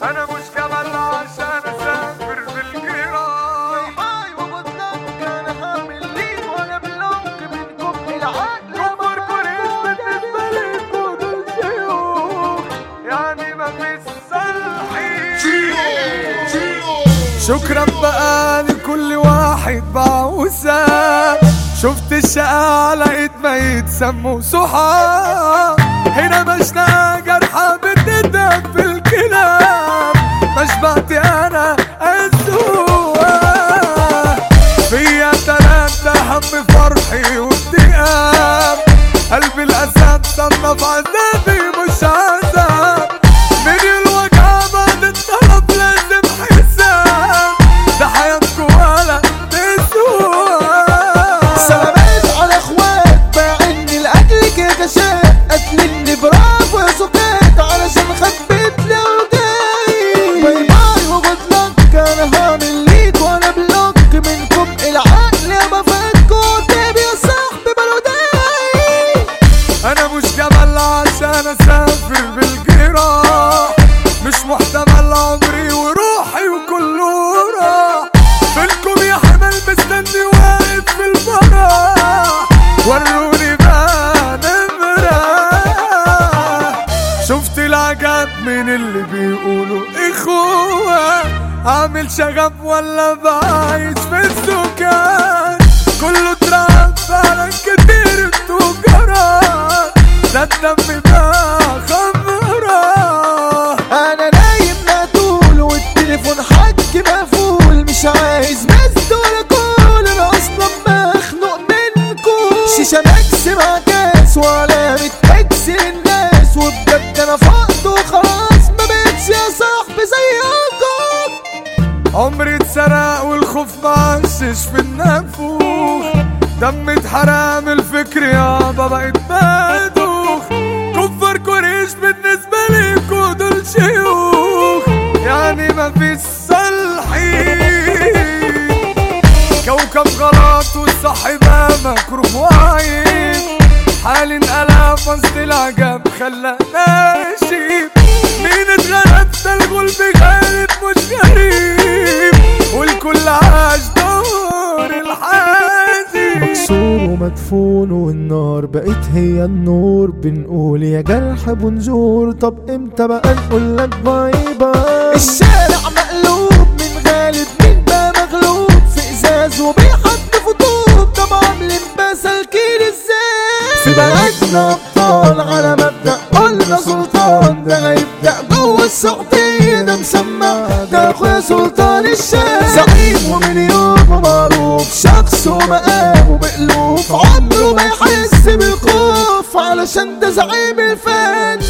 انا مش جبل عشان اسافر بالجيران باي وبطلك انا هعمل ليك وانا بلوك منكم العقل كفر كوريش بالنسبة ليكوا دول شيوخ يعني ما فيش صلحي شكرا بقى لكل واحد باع وساب شفت الشقة لقيت ميت سموا صحاب هنا مشنا جرحى بتدب في الكلام مشبعت انا السوق فيا تلاتة هم فرحي واكتئاب قلبي الاسد صنف عذابي مش عذاب من الوجع بعد الطلب لازم حساب ده حياتكوا ولا تسوى سلامات على اخوات باعني لاجل كاشات قتلني برافو يا سكات علشان خبيت لوداي باي باي وبطلك انا هعمل ليك وانا بلوك منكم العقل يا بفاتكوا تبي يا صاحبي بلوداي انا مش جبل عشان اسافر بالجراح مش محتمل عمري وروحي وكله راح فينكم يا حمل مستني واقف في الفرح وروني بقى نمرة شفت العجب من اللي بيقولوا اخوة عامل شغب ولا بعيش في السكان كله اترعب فعلا كتير التجارات ده الدم ده خمرة انا نايم مقتول والتليفون حج مقفول مش عايز مزد ولا كول انا اصلا مخنوق منكم شيشة ماكس مع كاس وعلامة اكس للناس وبجد انا فقد وخلاص ما بقتش يا صاحبي زيكم عمري اتسرق والخوف معشش في النافوخ دم اتحرق من الفكر يابا بقيت بدوخ كفر كوريش بالنسبة ليكوا دول شيوخ يعني مفيش صلحي كوكب غلط والصح بقى مكروه وعيب حالي انقلب وسط العجب خلى ناشف مين اتغلب ده الغلب غالب مش غريب والكل عاش دور الحازي مكسور ومدفون والنار بقت هي النور بنقول يا جرح بنزور طب امتى بقى نقول لك باي باي الشارع مقلوب من غالب مين بقى مغلوب في ازاز وبيحط فطوب طب عاملين بسالكين ازاي في بلدنا ابطال على مبدأ قلنا سلطان ده هيبدأ جوه السعودية ده مسمى ده اخويا سلطان الشام زعيم ومن يوم معروف شخص ومقام ومألوف عمره ما يحس بالخوف علشان ده زعيم الفن